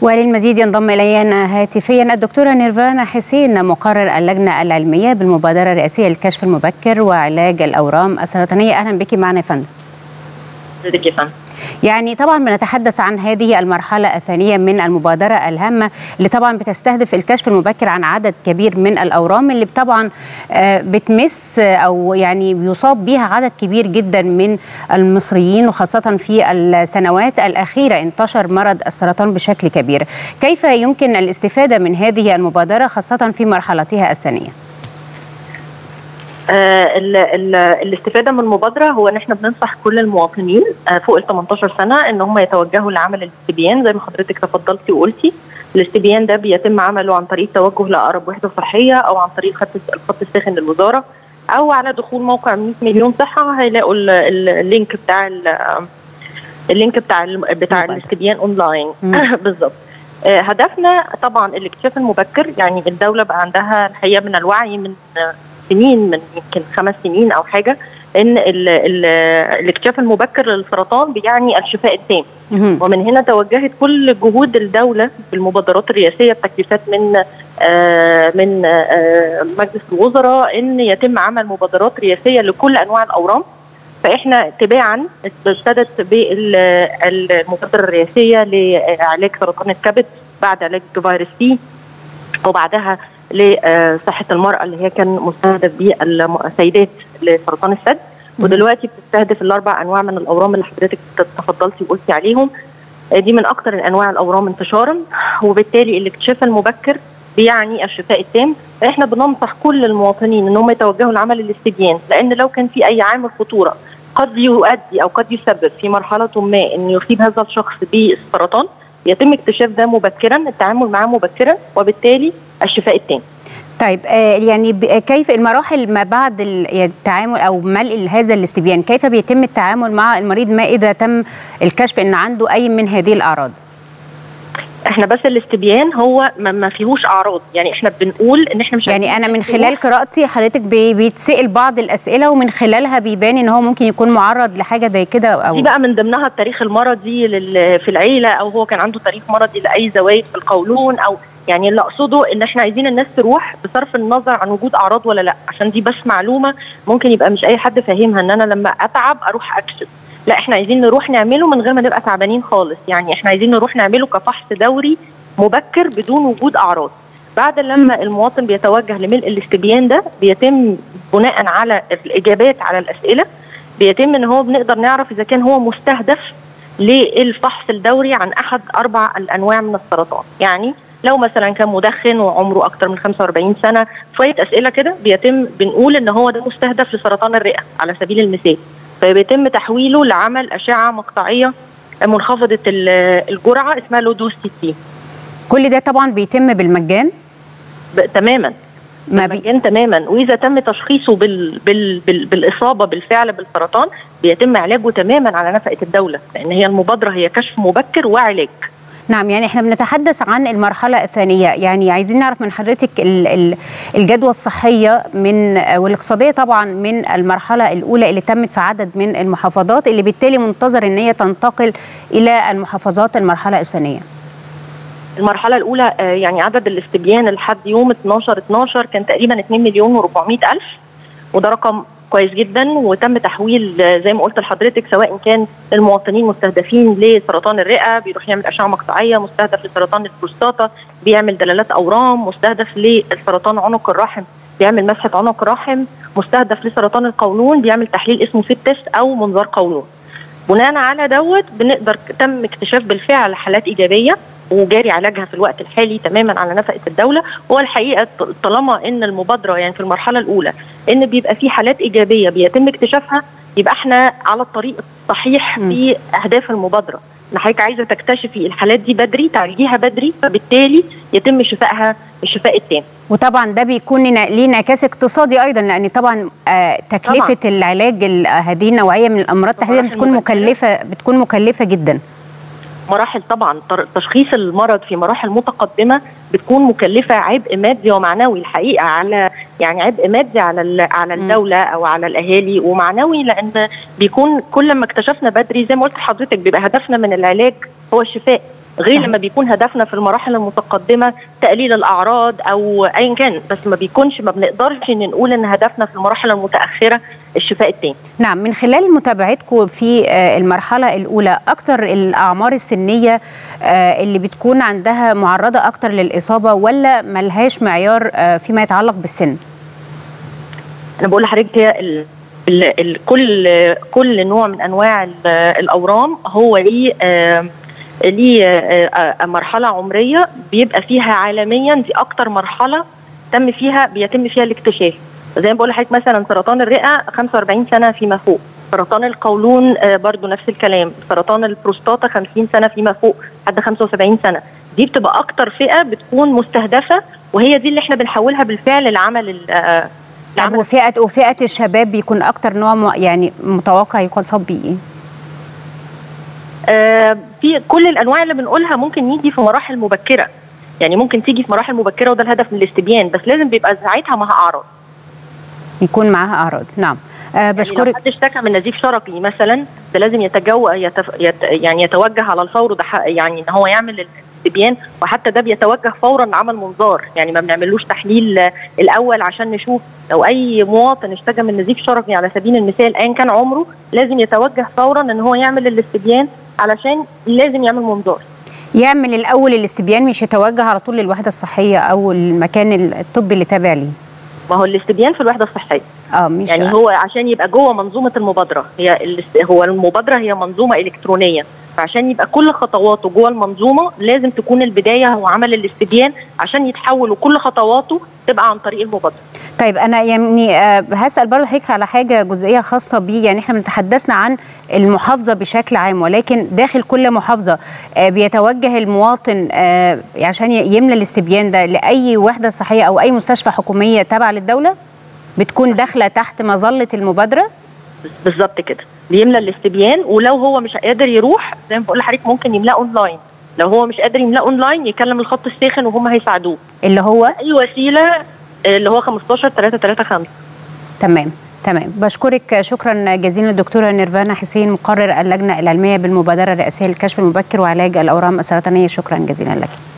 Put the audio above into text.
وللمزيد ينضم الينا هاتفيا الدكتوره نيرفانا حسين مقرر اللجنه العلميه بالمبادره الرئاسيه للكشف المبكر وعلاج الاورام السرطانيه اهلا بك معنا يا فندم. حضرتك يا فندم. يعني طبعا بنتحدث عن هذه المرحلة الثانية من المبادرة الهامة اللي طبعا بتستهدف الكشف المبكر عن عدد كبير من الأورام اللي طبعا بتمس أو يعني بيصاب بها عدد كبير جدا من المصريين وخاصة في السنوات الأخيرة انتشر مرض السرطان بشكل كبير كيف يمكن الاستفادة من هذه المبادرة خاصة في مرحلتها الثانية؟ آه ال ال الاستفاده من المبادره هو ان احنا بننصح كل المواطنين آه فوق ال 18 سنه ان هم يتوجهوا لعمل الاستبيان زي ما حضرتك تفضلتي وقلتي الاستبيان ده بيتم عمله عن طريق توجه لاقرب وحده صحيه او عن طريق خط الخط الساخن للوزاره او على دخول موقع 100 مليون صحه هيلاقوا اللينك بتاع اللينك بتاع بتاع الاستبيان اونلاين بالظبط آه هدفنا طبعا الاكتشاف المبكر يعني الدوله بقى عندها الحقيقه من الوعي من سنين من يمكن خمس سنين او حاجه ان ال ال الاكتشاف المبكر للسرطان بيعني الشفاء التام ومن هنا توجهت كل جهود الدوله بالمبادرات الرئاسيه بتكليفات من آه من آه مجلس الوزراء ان يتم عمل مبادرات رئاسيه لكل انواع الاورام فاحنا تباعا ابتدت بالمبادره الرئاسيه لعلاج سرطان الكبد بعد علاج فيروس سي وبعدها لصحه المراه اللي هي كان مستهدف به السيدات لسرطان الثدي ودلوقتي بتستهدف الاربع انواع من الاورام اللي حضرتك تفضلتي وقلتي عليهم دي من اكثر انواع الاورام انتشارا وبالتالي الاكتشاف المبكر بيعني الشفاء التام احنا بننصح كل المواطنين ان هم يتوجهوا لعمل الاستبيان لان لو كان في اي عامل خطوره قد يؤدي او قد يسبب في مرحله ما ان يصيب هذا الشخص بالسرطان يتم اكتشاف ده مبكرا التعامل معاه مبكرا وبالتالي الشفاء التام طيب يعني كيف المراحل ما بعد التعامل او ملء هذا الاستبيان كيف بيتم التعامل مع المريض ما اذا تم الكشف ان عنده اي من هذه الاعراض احنا بس الاستبيان هو ما فيهوش اعراض يعني احنا بنقول ان احنا مش يعني انا من خلال قراءتي حضرتك بيتسال بعض الاسئله ومن خلالها بيبان ان هو ممكن يكون معرض لحاجه زي كده او دي بقى من ضمنها التاريخ المرضي في العيله او هو كان عنده تاريخ مرضي لاي زوايد في القولون او يعني اللي اقصده ان احنا عايزين الناس تروح بصرف النظر عن وجود اعراض ولا لا عشان دي بس معلومه ممكن يبقى مش اي حد فاهمها ان انا لما اتعب اروح اكشف لا احنا عايزين نروح نعمله من غير ما نبقى تعبانين خالص يعني احنا عايزين نروح نعمله كفحص دوري مبكر بدون وجود اعراض بعد لما المواطن بيتوجه لملء الاستبيان ده بيتم بناء على الاجابات على الاسئله بيتم ان هو بنقدر نعرف اذا كان هو مستهدف للفحص الدوري عن احد اربع الانواع من السرطان يعني لو مثلا كان مدخن وعمره اكتر من 45 سنه شويه اسئله كده بيتم بنقول ان هو ده مستهدف لسرطان الرئه على سبيل المثال فبيتم تحويله لعمل اشعه مقطعيه منخفضه الجرعه اسمها لودوس تي كل ده طبعا بيتم بالمجان تماما ما بالمجان بي... تماما واذا تم تشخيصه بال... بال... بال... بالاصابه بالفعل بالسرطان بيتم علاجه تماما على نفقه الدوله لان هي المبادره هي كشف مبكر وعلاج نعم يعني احنا بنتحدث عن المرحلة الثانية يعني عايزين نعرف من حضرتك الجدوى الصحية من والاقتصادية طبعا من المرحلة الأولى اللي تمت في عدد من المحافظات اللي بالتالي منتظر ان هي تنتقل إلى المحافظات المرحلة الثانية المرحلة الأولى يعني عدد الاستبيان لحد يوم 12 12 كان تقريبا 2 مليون و400 ألف وده رقم كويس جدا وتم تحويل زي ما قلت لحضرتك سواء كان المواطنين مستهدفين لسرطان الرئه بيروح يعمل اشعه مقطعيه مستهدف لسرطان البروستاتا بيعمل دلالات اورام مستهدف لسرطان عنق الرحم بيعمل مسحه عنق رحم مستهدف لسرطان القولون بيعمل تحليل اسمه فيت تيست او منظار قولون بناء على دوت بنقدر تم اكتشاف بالفعل حالات ايجابيه وجاري علاجها في الوقت الحالي تماما على نفقه الدوله هو الحقيقه طالما ان المبادره يعني في المرحله الاولى ان بيبقى في حالات ايجابيه بيتم اكتشافها يبقى احنا على الطريق الصحيح في اهداف المبادره ان حضرتك عايزه تكتشفي الحالات دي بدري تعالجيها بدري فبالتالي يتم شفائها الشفاء التام وطبعا ده بيكون ليه انعكاس اقتصادي ايضا لان طبعا آه تكلفه طبعا. العلاج هذه النوعيه من الامراض تحديدا بتكون مكلفه بتكون مكلفه جدا مراحل طبعا تشخيص المرض في مراحل متقدمه بتكون مكلفه عبء مادي ومعنوي الحقيقه على يعني عبء مادي على على الدوله او على الاهالي ومعنوي لان بيكون كل ما اكتشفنا بدري زي ما قلت لحضرتك بيبقى هدفنا من العلاج هو الشفاء غير لما بيكون هدفنا في المراحل المتقدمه تقليل الاعراض او ايا كان بس ما بيكونش ما بنقدرش ان نقول ان هدفنا في المراحل المتاخره الشفاء التام نعم من خلال متابعتكم في المرحله الاولى اكثر الاعمار السنيه اللي بتكون عندها معرضه اكثر للاصابه ولا ملهاش معيار فيما يتعلق بالسن انا بقول لحضرتك هي ال ال ال كل كل نوع من انواع الاورام هو ليه آه ليه آه مرحله عمريه بيبقى فيها عالميا دي اكتر مرحله تم فيها بيتم فيها الاكتشاف زي ما بقول لحضرتك مثلا سرطان الرئه 45 سنه فيما فوق سرطان القولون آه برضو نفس الكلام سرطان البروستاتا 50 سنه فيما فوق لحد 75 سنه دي بتبقى اكتر فئه بتكون مستهدفه وهي دي اللي احنا بنحولها بالفعل لعمل طب وفئه وفئه الشباب بيكون اكتر نوع يعني متوقع يكون صاب بيه ايه؟ آه في كل الانواع اللي بنقولها ممكن يجي في مراحل مبكره يعني ممكن تيجي في مراحل مبكره وده الهدف من الاستبيان بس لازم بيبقى ساعتها معها اعراض يكون معاها اعراض نعم أه بشكرك يعني لو حد اشتكى من نزيف شرقي مثلا ده لازم يتجو يتف... يت... يعني يتوجه على الفور ده يعني ان هو يعمل الاستبيان وحتى ده بيتوجه فورا لعمل منظار يعني ما بنعملوش تحليل الاول عشان نشوف لو اي مواطن اشتكى من نزيف شرقي على سبيل المثال ايا كان عمره لازم يتوجه فورا ان هو يعمل الاستبيان علشان لازم يعمل منظار يعمل الاول الاستبيان مش يتوجه على طول للوحده الصحيه او المكان الطبي اللي تابع ليه ما هو الاستبيان في الوحده الصحيه اه مش يعني هو عشان يبقى جوه منظومه المبادره هي هو المبادره هي منظومه الكترونيه فعشان يبقى كل خطواته جوه المنظومه لازم تكون البدايه هو عمل الاستبيان عشان يتحول وكل خطواته تبقى عن طريق المبادره. طيب انا يعني هسال برضه حضرتك على حاجه جزئيه خاصه بيه يعني احنا تحدثنا عن المحافظه بشكل عام ولكن داخل كل محافظه بيتوجه المواطن عشان يملى الاستبيان ده لاي وحده صحيه او اي مستشفى حكوميه تابعه للدوله بتكون داخله تحت مظله المبادره؟ بالظبط كده بيملى الاستبيان ولو هو مش قادر يروح زي ما بقول لحضرتك ممكن يملاه اونلاين لو هو مش قادر يملاه اونلاين يكلم الخط الساخن وهم هيساعدوه اللي هو اي وسيله اللي هو 15 335 تمام تمام بشكرك شكرا جزيلا الدكتوره نيرفانا حسين مقرر اللجنه العلميه بالمبادره الرئاسيه للكشف المبكر وعلاج الاورام السرطانيه شكرا جزيلا لك